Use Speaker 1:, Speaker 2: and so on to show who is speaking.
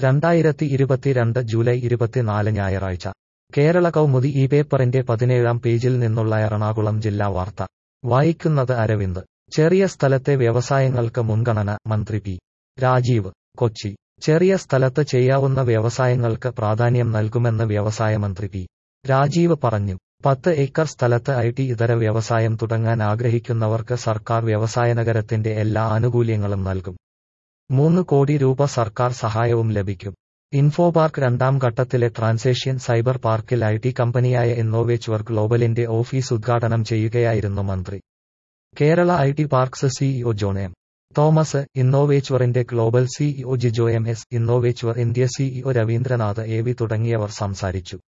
Speaker 1: രണ്ടായിരത്തി ഇരുപത്തിരണ്ട് ജൂലൈ ഇരുപത്തിനാല് ഞായറാഴ്ച കേരള കൗമുദി ഈ പേപ്പറിന്റെ പതിനേഴാം പേജിൽ നിന്നുള്ള എറണാകുളം ജില്ലാ വാർത്ത വായിക്കുന്നത് അരവിന്ദ് ചെറിയ സ്ഥലത്തെ വ്യവസായങ്ങൾക്ക് മുൻഗണന മന്ത്രി പി രാജീവ് കൊച്ചി ചെറിയ സ്ഥലത്ത് ചെയ്യാവുന്ന വ്യവസായങ്ങൾക്ക് പ്രാധാന്യം നൽകുമെന്ന് വ്യവസായ മന്ത്രി പി രാജീവ് പറഞ്ഞു പത്ത് ഏക്കർ സ്ഥലത്ത് ഐ ടി ഇതര വ്യവസായം തുടങ്ങാൻ ആഗ്രഹിക്കുന്നവർക്ക് സർക്കാർ വ്യവസായനഗരത്തിന്റെ എല്ലാ ആനുകൂല്യങ്ങളും നൽകും മൂന്ന് കോടി രൂപ സർക്കാർ സഹായവും ലഭിക്കും ഇൻഫോപാർക്ക് രണ്ടാം ഘട്ടത്തിലെ ട്രാൻസേഷ്യൻ സൈബർ പാർക്കിൽ ഐ ടി കമ്പനിയായ ഇന്നോവേച്വർ ഗ്ലോബലിന്റെ ഓഫീസ് ഉദ്ഘാടനം ചെയ്യുകയായിരുന്നു മന്ത്രി Kerala I T parks CEO John M Thomas ഇന്നോവേച്വറിന്റെ global CEO Jijo M S Innovature India CEO Ravindranath A V തുടങ്ങിയവർ സംസാരിച്ചു